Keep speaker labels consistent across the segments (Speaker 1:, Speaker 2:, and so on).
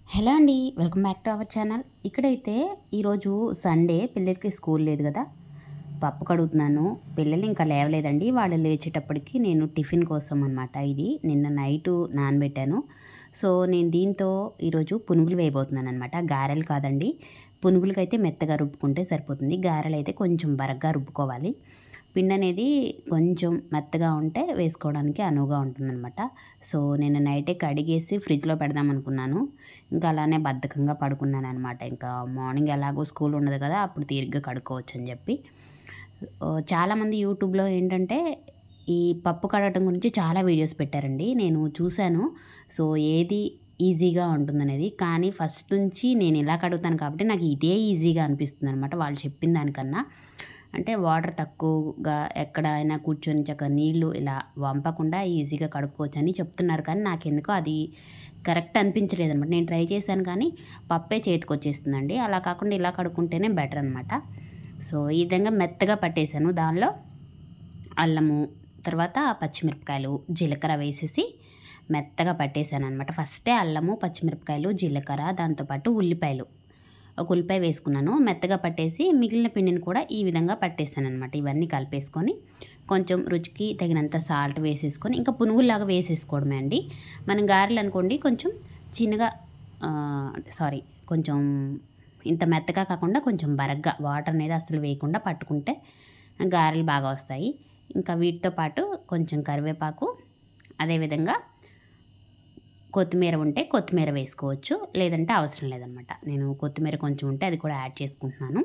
Speaker 1: hello అండి welcome back to our channel ఇక్కడైతే ఈరోజు సండే పిల్లలకి స్కూల్ లేదు కదా పప్పు కడుగుతున్నాను పిల్లలు ఇంకా లేవలేదండి వాళ్ళు లేచేటప్పటికి నేను టిఫిన్ కోసం అనమాట ఇది నిన్న నైటు నానబెట్టాను సో నేను దీంతో ఈరోజు పునుగులు వేయబోతున్నాను అనమాట గారెలు కాదండి పునుగులకైతే మెత్తగా రుబ్బుకుంటే సరిపోతుంది గారెలు అయితే కొంచెం బరగ్గా రుబ్బుకోవాలి పిండి అనేది కొంచెం మెత్తగా ఉంటే వేసుకోవడానికి అనువుగా ఉంటుందన్నమాట సో నేను నైటే కడిగేసి ఫ్రిడ్జ్లో పెడదాం అనుకున్నాను ఇంకా అలానే బద్ధకంగా పడుకున్నాను అనమాట ఇంకా మార్నింగ్ ఎలాగో స్కూల్ ఉండదు కదా అప్పుడు తీరిగ్గా కడుక్కోవచ్చు అని చెప్పి ఓ, చాలామంది యూట్యూబ్లో ఏంటంటే ఈ పప్పు కడగటం గురించి చాలా వీడియోస్ పెట్టారండి నేను చూశాను సో ఏది ఈజీగా ఉంటుందనేది కానీ ఫస్ట్ నుంచి నేను ఇలా కడుగుతాను కాబట్టి నాకు ఇదే ఈజీగా అనిపిస్తుంది అనమాట వాళ్ళు చెప్పిన దానికన్నా అంటే వాటర్ తక్కువగా ఎక్కడైనా కూర్చొని చక్కగా నీళ్లు ఇలా వంపకుండా ఈజీగా కడుక్కోవచ్చు అని చెప్తున్నారు కానీ నాకెందుకో అది కరెక్ట్ అనిపించలేదు అనమాట నేను ట్రై చేశాను కానీ పప్పే చేతికి వచ్చేస్తుందండి అలా కాకుండా ఇలా కడుక్కుంటేనే బెటర్ అనమాట సో ఈ విధంగా మెత్తగా పట్టేశాను దానిలో అల్లము తర్వాత పచ్చిమిరపకాయలు జీలకర్ర వేసేసి మెత్తగా పట్టేశాను అనమాట ఫస్టే అల్లము పచ్చిమిరపకాయలు జీలకర్ర దాంతోపాటు ఉల్లిపాయలు ఒక ఉల్లిపాయ వేసుకున్నాను మెత్తగా పట్టేసి మిగిలిన పిండిని కూడా ఈ విధంగా పట్టేశాను అనమాట ఇవన్నీ కలిపేసుకొని కొంచెం రుచికి తగినంత సాల్ట్ వేసేసుకొని ఇంకా పునుగుల్లాగా వేసేసుకోవడమే అండి మనం గారెలు అనుకోండి కొంచెం చిన్నగా సారీ కొంచెం ఇంత మెత్తగా కాకుండా కొంచెం బరగ్గా వాటర్ అనేది అసలు వేయకుండా పట్టుకుంటే గారెలు బాగా వస్తాయి ఇంకా వీటితో పాటు కొంచెం కరివేపాకు అదేవిధంగా కొత్తిమీర ఉంటే కొత్తిమీర వేసుకోవచ్చు లేదంటే అవసరం లేదనమాట నేను కొత్తిమీర కొంచెం ఉంటే అది కూడా యాడ్ చేసుకుంటున్నాను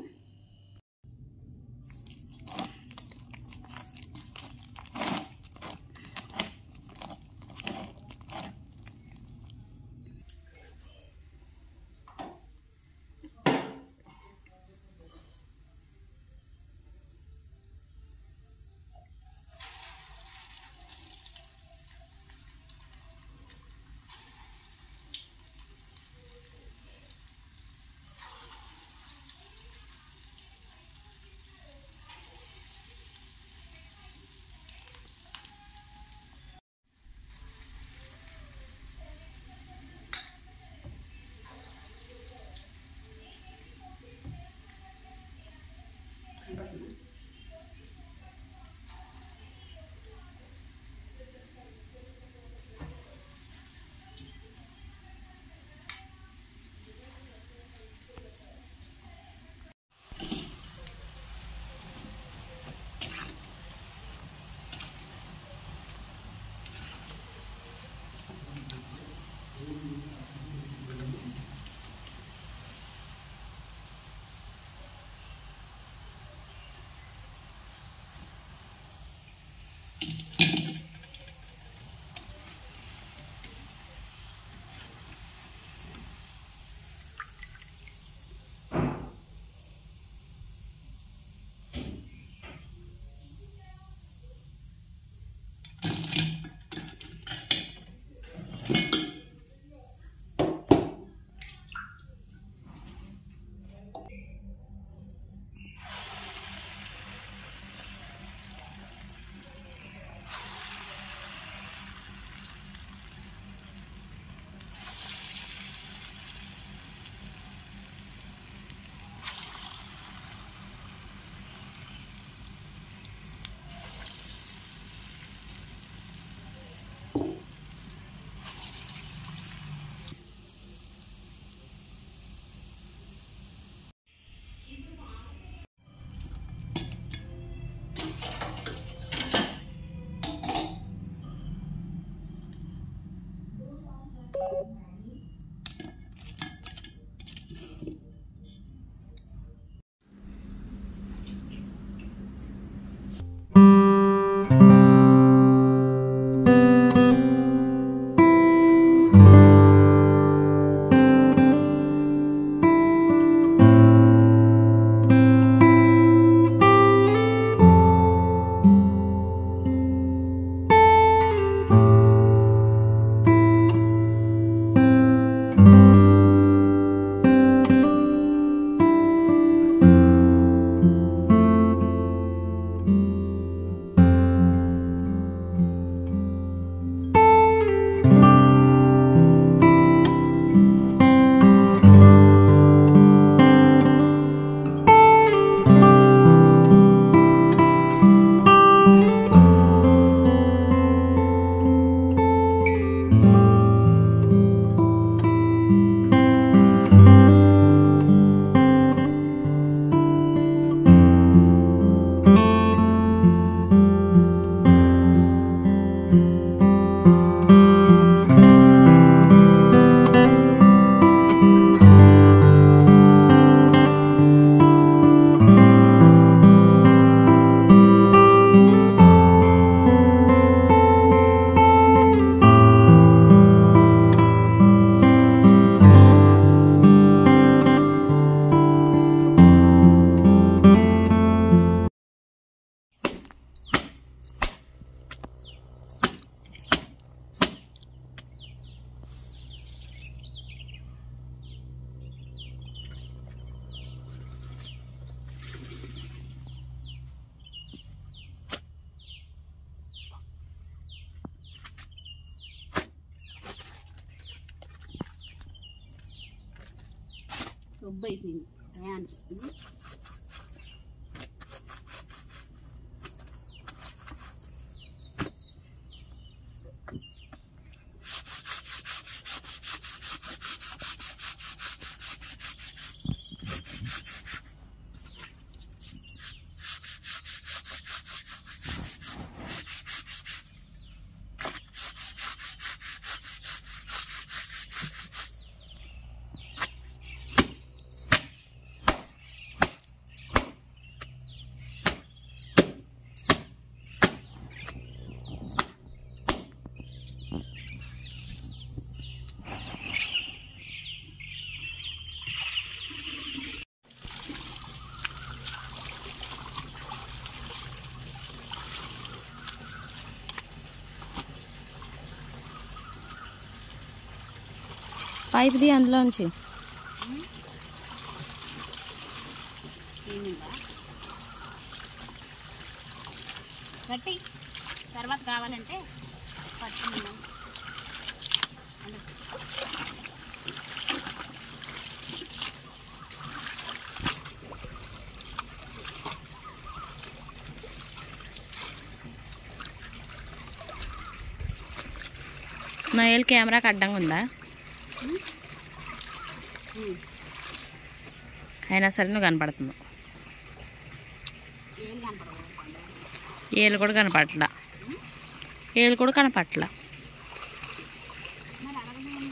Speaker 1: రుబ్బు అయిపోయింది టయానికి
Speaker 2: పైప్ది అందులో ఉంచి
Speaker 1: ఏంటంటే కట్టి తర్వాత కావాలంటే పట్టుకున్నాం
Speaker 2: నోయల్ కెమెరాకి అడ్డంగా ఉందా అయినా సరే నువ్వు కనపడుతుంది
Speaker 1: ఏం కనపడదు
Speaker 2: ఏళ్ళు కూడా కనపడట్లా ఏళ్ళు కూడా కనపడట్లా
Speaker 1: మరి అడగదు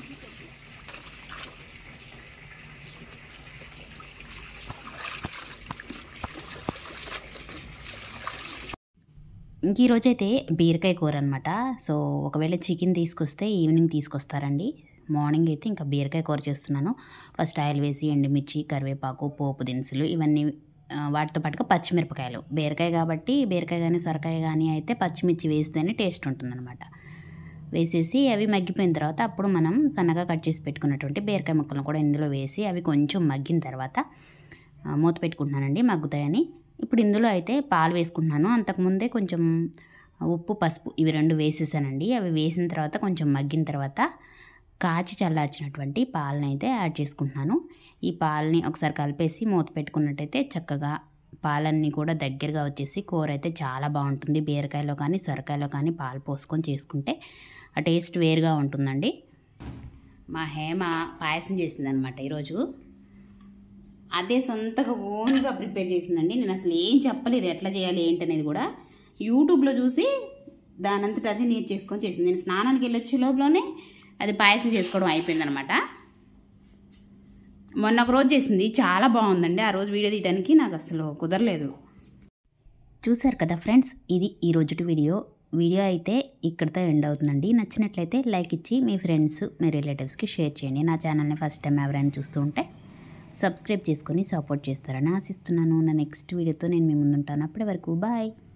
Speaker 1: ఇంక ఈరోజైతే బీరకాయ కూర అనమాట సో ఒకవేళ చికెన్ తీసుకొస్తే ఈవినింగ్ తీసుకొస్తారండి మార్నింగ్ అయితే ఇంకా బీరకాయ కూర చేస్తున్నాను ఫస్ట్ ఆయిల్ వేసి ఎండుమిర్చి కరివేపాకు పోపు దినుసులు ఇవన్నీ ఆ, వాటితో పాటుగా పచ్చిమిరపకాయలు బీరకాయ కాబట్టి బీరకాయ కానీ సొరకాయ కానీ అయితే పచ్చిమిర్చి వేస్తేనే టేస్ట్ ఉంటుందన్నమాట వేసేసి అవి మగ్గిపోయిన తర్వాత అప్పుడు మనం సన్నగా కట్ చేసి పెట్టుకున్నటువంటి బీరకాయ ముక్కలను కూడా ఇందులో వేసి అవి కొంచెం మగ్గిన తర్వాత ఆ, మూత పెట్టుకుంటున్నానండి మగ్గుతాయని ఇప్పుడు ఇందులో అయితే పాలు వేసుకుంటున్నాను అంతకుముందే కొంచెం ఉప్పు పసుపు ఇవి రెండు వేసేసానండి అవి వేసిన తర్వాత కొంచెం మగ్గిన తర్వాత కాచి చల్లార్చినటువంటి పాలను అయితే యాడ్ చేసుకుంటున్నాను ఈ పాలని ఒకసారి కలిపేసి మూత పెట్టుకున్నట్టయితే చక్కగా పాలన్నీ కూడా దగ్గరగా వచ్చేసి కూర అయితే చాలా బాగుంటుంది బీరకాయలో కానీ సొరకాయలో కానీ పాలు పోసుకొని చేసుకుంటే ఆ టేస్ట్ వేరుగా ఉంటుందండి మా హేమ పాయసం చేసిందనమాట ఈరోజు అదే సొంతగా ఓన్గా ప్రిపేర్ చేసిందండి నేను అసలు ఏం చెప్పలేదు ఎట్లా చేయాలి ఏంటనేది కూడా యూట్యూబ్లో చూసి దానంతట అది నేర్చేసుకొని చేసింది నేను స్నానానికి వెళ్ళొచ్చే లోపలనే అది పాయసం చేసుకోవడం అయిపోయిందనమాట మొన్న ఒక రోజు చేసింది చాలా బాగుందండి ఆ రోజు వీడియో తీయడానికి నాకు అసలు కుదరలేదు చూశారు కదా ఫ్రెండ్స్ ఇది ఈ రోజుటి వీడియో వీడియో అయితే ఇక్కడితో ఎండ్ అవుతుందండి నచ్చినట్లయితే లైక్ ఇచ్చి మీ ఫ్రెండ్స్ మీ రిలేటివ్స్కి షేర్ చేయండి నా ఛానల్ని ఫస్ట్ టైం ఎవరైనా చూస్తూ ఉంటే సబ్స్క్రైబ్ చేసుకొని సపోర్ట్ చేస్తారని ఆశిస్తున్నాను నా నెక్స్ట్ వీడియోతో నేను మీ ముందుంటాను అప్పటి వరకు బాయ్